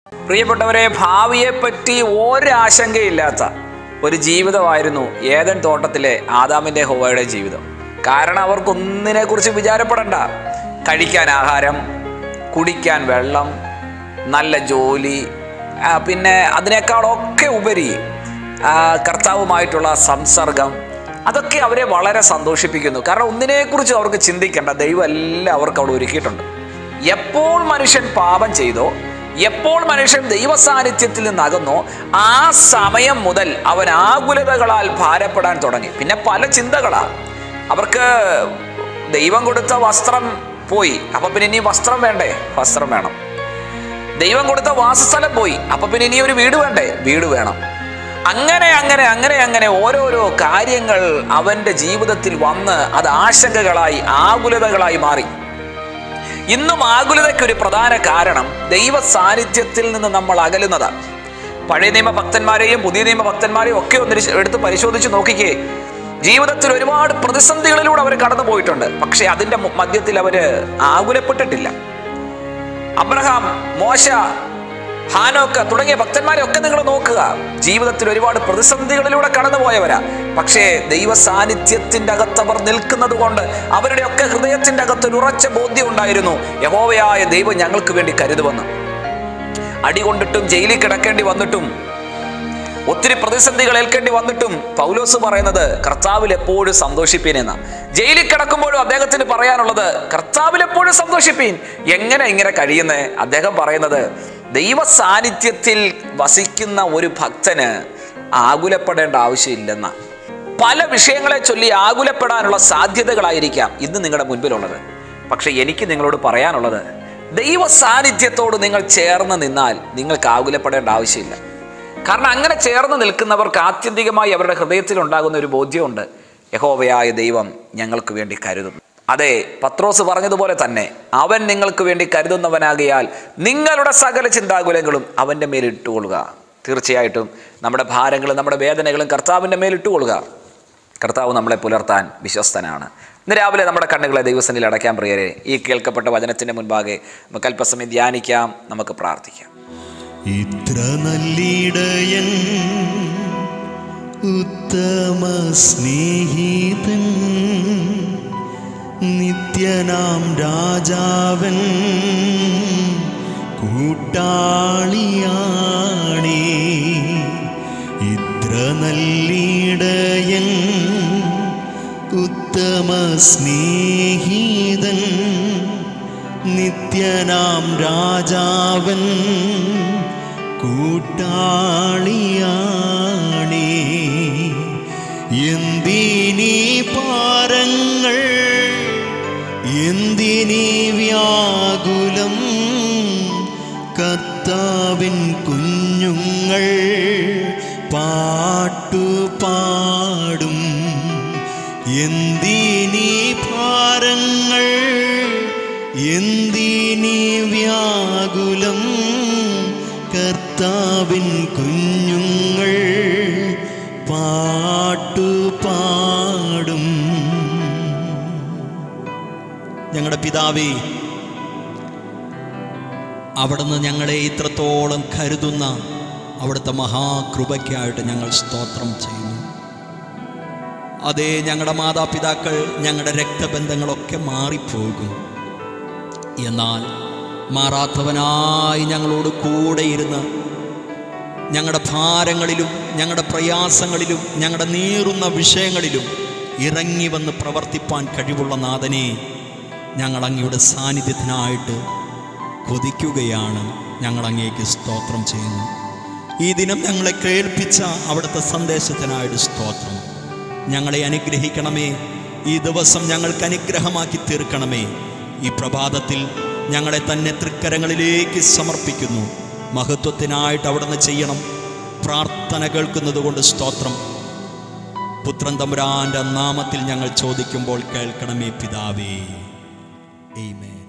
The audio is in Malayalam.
പ്രിയപ്പെട്ടവരെ ഭാവിയെപ്പറ്റി ഒരാശങ്കയില്ലാത്ത ഒരു ജീവിതമായിരുന്നു ഏതൻ തോട്ടത്തിലെ ആദാമിൻ്റെ ഹോവയുടെ ജീവിതം കാരണം അവർക്കൊന്നിനെ കുറിച്ച് വിചാരപ്പെടണ്ട കഴിക്കാൻ ആഹാരം കുടിക്കാൻ വെള്ളം നല്ല ജോലി ആ, പിന്നെ അതിനേക്കാളൊക്കെ ഉപരി ആ, കർത്താവുമായിട്ടുള്ള സംസർഗം അതൊക്കെ അവരെ വളരെ സന്തോഷിപ്പിക്കുന്നു കാരണം ഒന്നിനെക്കുറിച്ചും അവർക്ക് ചിന്തിക്കേണ്ട ദൈവം എല്ലാം അവർക്ക് അവിടെ ഒരുക്കിയിട്ടുണ്ട് എപ്പോൾ മനുഷ്യൻ പാപം ചെയ്തോ എപ്പോൾ മനുഷ്യൻ ദൈവ സാന്നിധ്യത്തിൽ നിന്ന് അകന്നോ ആ സമയം മുതൽ അവൻ ആകുലതകളാൽ ഭാരപ്പെടാൻ തുടങ്ങി പിന്നെ പല ചിന്തകളാ അവർക്ക് ദൈവം കൊടുത്ത വസ്ത്രം പോയി അപ്പൊ പിന്നെ ഇനി വസ്ത്രം വേണ്ടേ വസ്ത്രം വേണം ദൈവം കൊടുത്ത വാസസ്ഥലം പോയി അപ്പൊ പിന്നെ ഇനി ഒരു വീട് വേണ്ടേ വീട് വേണം അങ്ങനെ അങ്ങനെ അങ്ങനെ അങ്ങനെ ഓരോരോ കാര്യങ്ങൾ അവന്റെ ജീവിതത്തിൽ വന്ന് അത് ആശങ്കകളായി ആകുലതകളായി മാറി ഇന്നും ആകുലതയ്ക്ക് ഒരു പ്രധാന കാരണം ദൈവ സാന്നിധ്യത്തിൽ നിന്ന് നമ്മൾ അകലുന്നതാണ് പഴയ നിയമ ഭക്തന്മാരെയും പുതിയ നിയമ ഭക്തന്മാരെയും ഒക്കെ ഒന്ന് എടുത്ത് പരിശോധിച്ച് നോക്കിക്കേ ജീവിതത്തിൽ ഒരുപാട് പ്രതിസന്ധികളിലൂടെ അവർ കടന്നു പോയിട്ടുണ്ട് പക്ഷെ അതിന്റെ മു- മധ്യത്തിൽ അവര് ആകുലപ്പെട്ടിട്ടില്ല അബ്രഹാം മോശ ഹാനോക്ക് തുടങ്ങിയ ഭക്തന്മാരെ ഒക്കെ നിങ്ങൾ നോക്കുക ജീവിതത്തിൽ ഒരുപാട് പ്രതിസന്ധികളിലൂടെ കടന്നുപോയവരാ പക്ഷേ ദൈവ സാന്നിധ്യത്തിന്റെ അകത്ത് അവർ നിൽക്കുന്നത് കൊണ്ട് അവരുടെ ഒക്കെ ഹൃദയത്തിന്റെ അകത്ത് ഒരു ഉറച്ച ബോധ്യം ഉണ്ടായിരുന്നു യഹോവയായ ദൈവം ഞങ്ങൾക്ക് വേണ്ടി കരുതുവന്ന് അടികൊണ്ടിട്ടും ജയിലിൽ കിടക്കേണ്ടി വന്നിട്ടും ഒത്തിരി പ്രതിസന്ധികൾ ഏൽക്കേണ്ടി വന്നിട്ടും പൗലോസ് പറയുന്നത് കർത്താവിൽ എപ്പോഴും സന്തോഷിപ്പീനെന്ന ജയിലിൽ കിടക്കുമ്പോഴും അദ്ദേഹത്തിന് പറയാനുള്ളത് കർത്താവിൽ എപ്പോഴും സന്തോഷിപ്പീൻ എങ്ങനെ ഇങ്ങനെ കഴിയുന്നേ അദ്ദേഹം പറയുന്നത് ദൈവ സാന്നിധ്യത്തിൽ വസിക്കുന്ന ഒരു ഭക്തന് ആകുലപ്പെടേണ്ട ആവശ്യമില്ലെന്ന പല വിഷയങ്ങളെ ചൊല്ലി ആകുലപ്പെടാനുള്ള സാധ്യതകളായിരിക്കാം ഇന്ന് നിങ്ങളുടെ മുൻപിലുള്ളത് പക്ഷെ എനിക്ക് നിങ്ങളോട് പറയാനുള്ളത് ദൈവ സാന്നിധ്യത്തോട് നിങ്ങൾ ചേർന്ന് നിന്നാൽ നിങ്ങൾക്ക് ആകുലപ്പെടേണ്ട ആവശ്യമില്ല കാരണം അങ്ങനെ ചേർന്ന് നിൽക്കുന്നവർക്ക് ആത്യന്തികമായി അവരുടെ ഹൃദയത്തിൽ ഉണ്ടാകുന്ന ഒരു ബോധ്യമുണ്ട് യഹോവയായ ദൈവം ഞങ്ങൾക്ക് വേണ്ടി കരുതുന്നു അതെ പത്രോസ് പറഞ്ഞതുപോലെ തന്നെ അവൻ നിങ്ങൾക്ക് വേണ്ടി കരുതുന്നവനാകിയാൽ നിങ്ങളുടെ സകല ചിന്താകുലങ്ങളും അവൻ്റെ മേൽ ഇട്ടുകൊള്ളുക തീർച്ചയായിട്ടും നമ്മുടെ ഭാരങ്ങളും നമ്മുടെ വേദനകളും കർത്താവിൻ്റെ മേൽ ഇട്ടുകൊള്ളുക കർത്താവ് നമ്മളെ പുലർത്താൻ വിശ്വസ്തനാണ് ഇന്ന് രാവിലെ നമ്മുടെ കണ്ണുകളെ ദൈവസനിൽ അടയ്ക്കാൻ പ്രിയരെ ഈ കേൾക്കപ്പെട്ട വചനത്തിൻ്റെ മുൻപാകെ നമുക്ക് അല്പസമയം ധ്യാനിക്കാം നമുക്ക് പ്രാർത്ഥിക്കാം ഇത്ര നല്ലിടയൻ ഉത്തമ സ്നേഹിതൻ നിത്യനാം രാജാവൻ കൂട്ടാളിയാണേ ഇത്ര നല്ലിടയൻ ഉത്തമ സ്നേഹിതൻ നിത്യനാം രാജാവൻ കൂട്ടാളിയാണേ എന്തിനീ പാരങ്ങൾ എന്തിനീ വ്യാകുലം കർത്താവിൻ കുഞ്ഞുങ്ങൾ പാട്ടുപാടും എന്തിനീ ഭാരങ്ങൾ എന്തിനീ വ്യാകുലം കർത്താവിൻ കുഞ്ഞുങ്ങൾ പാട്ടുപാടും ഞങ്ങളുടെ പിതാവേ അവിടുന്ന് ഞങ്ങളെ ഇത്രത്തോളം കരുതുന്ന അവിടുത്തെ മഹാകൃപയ്ക്കായിട്ട് ഞങ്ങൾ സ്തോത്രം ചെയ്യുന്നു അതേ ഞങ്ങളുടെ മാതാപിതാക്കൾ ഞങ്ങളുടെ രക്തബന്ധങ്ങളൊക്കെ മാറിപ്പോകും എന്നാൽ മാറാത്തവനായി ഞങ്ങളോട് കൂടെ ഇരുന്ന് ഞങ്ങളുടെ ഭാരങ്ങളിലും ഞങ്ങളുടെ പ്രയാസങ്ങളിലും ഞങ്ങളുടെ നീറുന്ന വിഷയങ്ങളിലും ഇറങ്ങി വന്ന് പ്രവർത്തിപ്പാൻ കഴിവുള്ള നാഥനെ ഞങ്ങൾ അങ്ങയുടെ സാന്നിധ്യത്തിനായിട്ട് കൊതിക്കുകയാണ് ഞങ്ങൾ അങ്ങേക്ക് സ്തോത്രം ചെയ്യുന്നു ഈ ദിനം ഞങ്ങളെ കേൾപ്പിച്ച അവിടുത്തെ സന്ദേശത്തിനായിട്ട് സ്തോത്രം ഞങ്ങളെ അനുഗ്രഹിക്കണമേ ഈ ദിവസം ഞങ്ങൾക്ക് അനുഗ്രഹമാക്കി തീർക്കണമേ ഈ പ്രഭാതത്തിൽ ഞങ്ങളെ തന്നെ തൃക്കരങ്ങളിലേക്ക് സമർപ്പിക്കുന്നു മഹത്വത്തിനായിട്ട് അവിടുന്ന് ചെയ്യണം പ്രാർത്ഥന കേൾക്കുന്നത് കൊണ്ട് സ്തോത്രം പുത്രൻ തമ്പുരാന്റെ നാമത്തിൽ ഞങ്ങൾ ചോദിക്കുമ്പോൾ കേൾക്കണമേ പിതാവേ Amen.